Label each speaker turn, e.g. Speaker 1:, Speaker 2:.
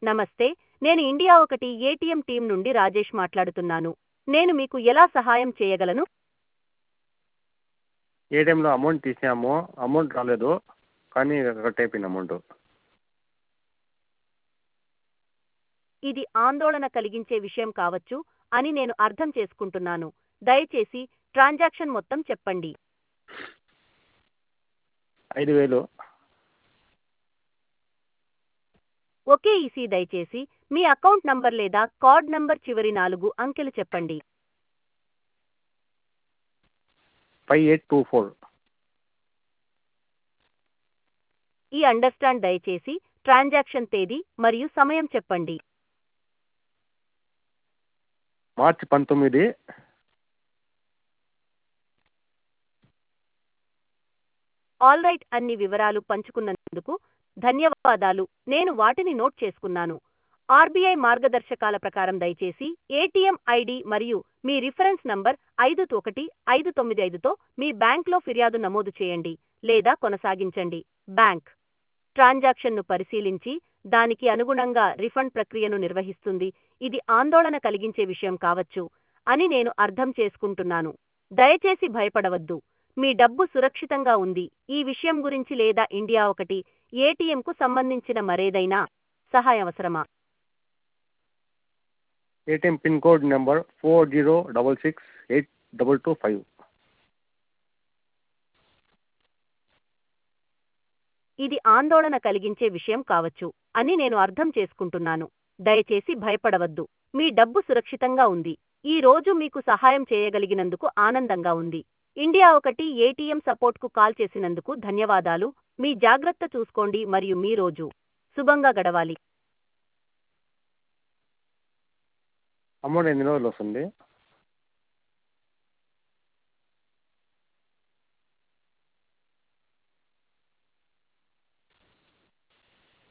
Speaker 1: నమస్తే నేను ఇండియా ఒకటి ఏటీఎం టీం నుండి రాజేష్ మాట్లాడుతున్నాను నేను మీకు ఎలా సహాయం చేయగలను
Speaker 2: ఏటీఎంలో అమౌంట్ తీసాము అమౌంట్ రాలేదు కానీ కట్ అయిపోయింది అమౌంట్
Speaker 1: ఇది ఆందోళన కలిగించే విషయం కావచ్చు అని నేను అర్థం చేసుకుంటున్నాను దయచేసి ట్రాన్సాక్షన్ మొత్తం చెప్పండి
Speaker 2: ఐదు వేలు
Speaker 1: ఒకే ఈసీ దయచేసి మీ అకౌంట్ నంబర్ లేదా కార్డ్ నంబర్ చివరి నాలుగు అంకెలు చెప్పండి
Speaker 2: ఫైవ్ ఎయిట్ టూ ఫోర్
Speaker 1: ఈ అండర్స్టాండ్ దయచేసి ట్రాన్సాక్షన్ తేదీ మరియు సమయం చెప్పండి
Speaker 2: మార్చి పంతొమ్మిది
Speaker 1: ఆల్ రైట్ అన్ని వివరాలు పంచుకున్నందుకు ధన్యవాదాలు నేను వాటిని నోట్ చేసుకున్నాను ఆర్బీఐ మార్గదర్శకాల ప్రకారం దయచేసి ఏటీఎం ఐడి మరియు మీ రిఫరెన్స్ నంబర్ ఐదు ఒకటి ఐదు తొమ్మిది ఐదుతో మీ బ్యాంక్లో ఫిర్యాదు నమోదు చేయండి లేదా కొనసాగించండి బ్యాంక్ ట్రాన్సాక్షన్ను పరిశీలించి దానికి అనుగుణంగా రిఫండ్ ప్రక్రియను నిర్వహిస్తుంది ఇది ఆందోళన కలిగించే విషయం కావచ్చు అని నేను అర్థం చేసుకుంటున్నాను దయచేసి భయపడవద్దు మీ డబ్బు సురక్షితంగా ఉంది ఈ విషయం గురించి లేదా ఇండియా ఒకటి ఏటీఎంకు సంబంధించిన మరేదైనా సహాయం అవసరమా
Speaker 2: ATM pin code number four zero double six eight double two five
Speaker 1: ఇది ఆందోళన కలిగించే విషయం కావచ్చు అని నేను అర్థం చేసుకుంటున్నాను దయచేసి భయపడవద్దు మీ డబ్బు సురక్షితంగా ఉంది ఈ రోజు మీకు సహాయం చేయగలిగినందుకు ఆనందంగా ఉంది ఇండియా ఒకటి ఏటీఎం సపోర్ట్కు కాల్ చేసినందుకు ధన్యవాదాలు మీ జాగ్రత్త చూసుకోండి మరియు మీ రోజు శుభంగా గడవాలి
Speaker 2: అమౌంట్ ఎన్ని రోజులు వస్తుంది